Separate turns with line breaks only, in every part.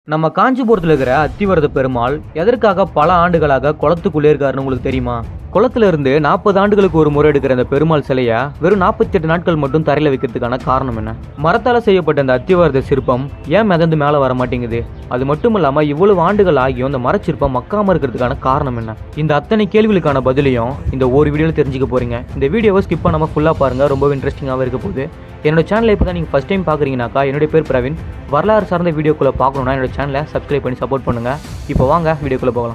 நம்ம காஞ்சிபுரத்தில் இருக்கிற அத்திவரத பெருமாள் எதற்காக பல ஆண்டுகளாக குளத்துக்குள்ளே இருக்காருன்னு உங்களுக்கு தெரியுமா குளத்துல இருந்து நாற்பது ஆண்டுகளுக்கு ஒரு முறை எடுக்கிற அந்த பெருமாள் சிலையை வெறும் நாற்பத்தெட்டு நாட்கள் மட்டும் தரையில் வைக்கிறதுக்கான காரணம் என்ன மரத்தால் செய்யப்பட்ட அந்த அத்திவரத சிற்பம் ஏன் மிதந்து மேலே வர மாட்டேங்குது அது மட்டும் இல்லாமல் இவ்வளவு ஆண்டுகள் ஆகியும் அந்த மரச்சிற்பம் மக்காம இருக்கிறதுக்கான காரணம் என்ன இந்த அத்தனை கேள்விகளுக்கான பதிலையும் இந்த ஒரு வீடியோவில் தெரிஞ்சுக்க போறீங்க இந்த வீடியோவை ஸ்கிப் பண்ணாம ஃபுல்லாக பாருங்க ரொம்ப இன்ட்ரெஸ்டிங்காகவே இருக்க போகுது என்னோட சேனலை இப்போ தான் நீங்கள் ஃபஸ்ட் டைம் பார்க்குறீங்கனாக்கா என்னுடைய பேர் பிரவீன் வரலாறு சார்ந்த வீடியோக்குள்ளே பார்க்கணுன்னா என்னோட சேனலை சப்ஸ்கிரைப் பண்ணி சப்போர்ட் பண்ணுங்கள் இப்போ வாங்க வீடியோக்குள்ளே போகலாம்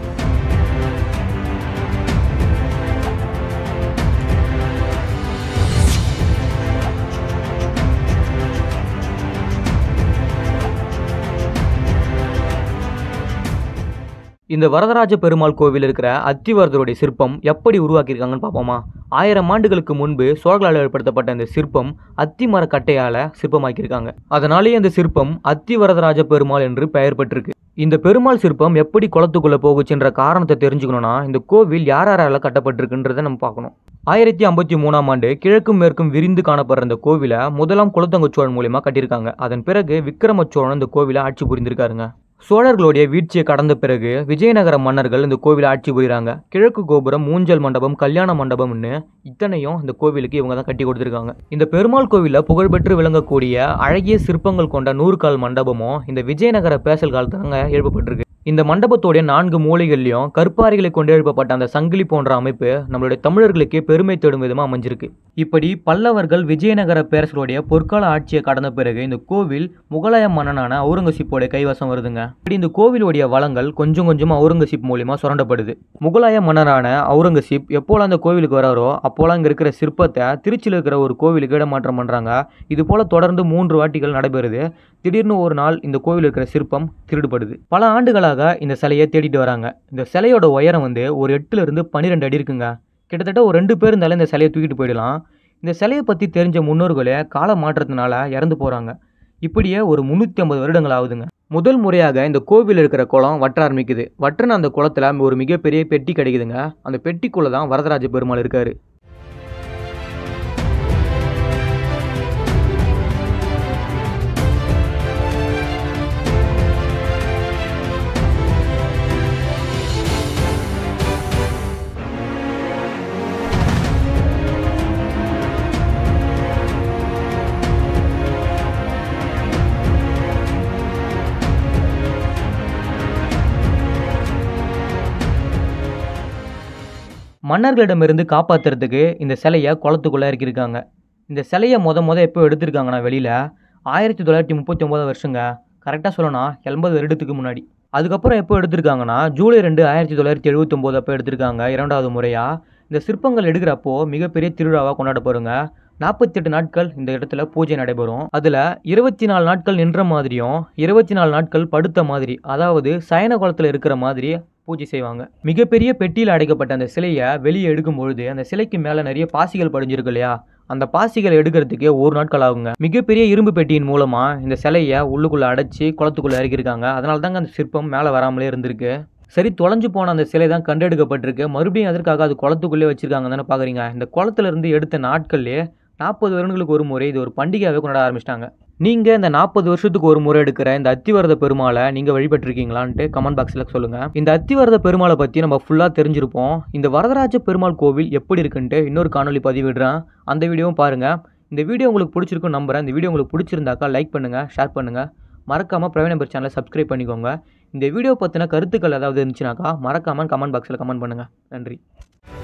இந்த வரதராஜ பெருமாள் கோவில் இருக்கிற அத்திவரதருடைய சிற்பம் எப்படி உருவாக்கியிருக்காங்கன்னு பார்ப்போமா ஆயிரம் ஆண்டுகளுக்கு முன்பு சோழர்களால் ஏற்படுத்தப்பட்ட இந்த சிற்பம் அத்தி மர கட்டையால சிற்பமாக்கியிருக்காங்க அதனாலேயே இந்த சிற்பம் அத்திவரதராஜ பெருமாள் என்று பெயர் பெற்றிருக்கு இந்த பெருமாள் சிற்பம் எப்படி குளத்துக்குள்ள போகுச்சுன்ற காரணத்தை தெரிஞ்சுக்கணும்னா இந்த கோவில் யார் யாரால கட்டப்பட்டிருக்குன்றதை நம்ம பார்க்கணும் ஆயிரத்தி ஐம்பத்தி மூணாம் ஆண்டு கிழக்கும் மேற்கும் விரிந்து காணப்படுற இந்த கோவிலை முதலாம் குலத்தங்க சோழன் மூலியமா கட்டியிருக்காங்க அதன் பிறகு விக்ரம சோழன் இந்த கோவிலை ஆட்சி புரிந்திருக்காருங்க சோழர்களுடைய வீழ்ச்சியை கடந்த பிறகு விஜயநகர மன்னர்கள் இந்த கோவிலை ஆட்சி புரியுறாங்க கிழக்கு கோபுரம் மூஞ்சல் மண்டபம் கல்யாண மண்டபம்னு இத்தனையும் இந்த கோவிலுக்கு இவங்க தான் கட்டி கொடுத்துருக்காங்க இந்த பெருமாள் கோவிலில் புகழ்பெற்று விளங்கக்கூடிய அழகிய சிற்பங்கள் கொண்ட நூறுகால் மண்டபமும் இந்த விஜயநகர பேசல் காலத்தாங்க எழுப்பப்பட்டிருக்கு இந்த மண்டபத்தோடைய நான்கு மூலைகள்லையும் கற்பாறைகளை கொண்டு எழுப்பப்பட்ட அந்த சங்கிலி போன்ற அமைப்பு நம்மளுடைய தமிழர்களுக்கே பெருமை தேடும் விதமாக அமைஞ்சிருக்கு இப்படி பல்லவர்கள் விஜயநகர பேரரசருடைய பொற்கால ஆட்சியை கடந்த பிறகு இந்த கோவில் முகலாய மன்னனான அவுரங்கசீப்போட கைவசம் வருதுங்க இப்படி இந்த கோவிலுடைய வளங்கள் கொஞ்சம் கொஞ்சமாக அவுரங்கசீப் மூலியமா சுரண்டப்படுது முகலாய மன்னரான அவுரங்கசீப் எப்போலாம் அந்த கோவிலுக்கு வராரோ அப்போலாம் இங்கே இருக்கிற சிற்பத்தை திருச்சியில் இருக்கிற ஒரு கோவிலுக்கு இடமாற்றம் பண்ணுறாங்க இது போல் தொடர்ந்து மூன்று வாட்டிகள் நடைபெறுது திடீர்னு ஒரு நாள் இந்த கோவில் இருக்கிற சிற்பம் திருடுபடுது பல ஆண்டுகளாக இந்த சிலையை தேடிட்டு வராங்க இந்த சிலையோட உயரம் வந்து ஒரு எட்டுல இருந்து பன்னிரெண்டு அடி இருக்குங்க கிட்டத்தட்ட ஒரு ரெண்டு பேர் இருந்தாலும் இந்த சிலையை தூக்கிட்டு போயிடலாம் இந்த சிலையை பற்றி தெரிஞ்ச முன்னோர்களே கால மாற்றத்தினால இறந்து போகிறாங்க இப்படியே ஒரு முந்நூற்றி ஐம்பது வருடங்கள் ஆகுதுங்க முதல் முறையாக இந்த கோவில் இருக்கிற குளம் வற்ற ஆரம்பிக்குது வற்றின அந்த குளத்துல ஒரு மிகப்பெரிய பெட்டி கிடைக்குதுங்க அந்த பெட்டிக்குள்ளே தான் வரதராஜ பெருமாள் இருக்காரு மன்னர்களிடமிருந்து காப்பாற்றுறதுக்கு இந்த சிலையை குளத்துக்குள்ளே இறக்கியிருக்காங்க இந்த சிலையை மொத மொத எப்போ எடுத்திருக்காங்கன்னா வெளியில் ஆயிரத்தி தொள்ளாயிரத்தி முப்பத்தி ஒம்பது வருஷங்க கரெக்டாக சொல்லணும்னா எண்பது வருடத்துக்கு முன்னாடி அதுக்கப்புறம் எப்போ எடுத்திருக்காங்கன்னா ஜூலை ரெண்டு ஆயிரத்தி தொள்ளாயிரத்தி எழுபத்தொம்போது அப்போ எடுத்திருக்காங்க இரண்டாவது முறையாக இந்த சிற்பங்கள் எடுக்கிறப்போ மிகப்பெரிய திருவிழாவாக கொண்டாடப்படுங்க நாற்பத்தெட்டு நாட்கள் இந்த இடத்துல பூஜை நடைபெறும் அதில் இருபத்தி நாலு நாட்கள் நின்ற மாதிரியும் இருபத்தி நாலு நாட்கள் படுத்த மாதிரி அதாவது சயன குளத்தில் இருக்கிற மாதிரி பூஜை செய்வாங்க மிகப்பெரிய பெட்டியில் அடைக்கப்பட்ட அந்த சிலையை வெளியே எடுக்கும் பொழுது அந்த சிலைக்கு மேலே நிறைய பாசிகள் படிஞ்சிருக்கு இல்லையா அந்த பாசிகளை எடுக்கிறதுக்கே ஒரு நாட்கள் ஆகுங்க மிகப்பெரிய இரும்பு பெட்டியின் மூலமா இந்த சிலையை உள்ளுக்குள்ள அடைச்சி குளத்துக்குள்ள இறக்கியிருக்காங்க அதனால தாங்க அந்த சிற்பம் மேலே வராமலே இருந்திருக்கு சரி தொலைஞ்சு போன அந்த சிலை தான் கண்டெடுக்கப்பட்டிருக்கு மறுபடியும் அதற்காக அது குளத்துக்குள்ளே வச்சிருக்காங்க தானே பார்க்குறீங்க இந்த குளத்துல இருந்து எடுத்த நாட்கள்லேயே நாற்பது வருடங்களுக்கு ஒரு முறை இது ஒரு பண்டிகையாகவே கொண்டாட ஆரம்பிச்சிட்டாங்க நீங்கள் இந்த நாற்பது வருஷத்துக்கு ஒரு முறை எடுக்கிற இந்த அத்திவரத பெருமாளை நீங்கள் வழிபட்டிருக்கீங்களான்ட்டு கமெண்ட் பாக்ஸில் சொல்லுங்கள் இந்த அத்திவரத பெருமாளை பற்றி நம்ம ஃபுல்லாக தெரிஞ்சிருப்போம் இந்த வரதராஜ பெருமாள் கோவில் எப்படி இருக்குன்ட்டு இன்னொரு காணொலி பதிவிடுறேன் அந்த வீடியோவும் பாருங்கள் இந்த வீடியோ உங்களுக்கு பிடிச்சிருக்கும் நம்புறேன் இந்த வீடியோ உங்களுக்கு பிடிச்சிருந்தாக்கா லைக் பண்ணுங்கள் ஷேர் பண்ணுங்கள் மறக்காமல் பிரவீன் நம்பர் சேனலை சப்ஸ்கிரைப் பண்ணிக்கோங்க இந்த வீடியோ பற்றின கருத்துக்கள் ஏதாவது இருந்துச்சுனாக்கா மறக்காமல் கமெண்ட் பாக்ஸில் கமெண்ட் பண்ணுங்கள் நன்றி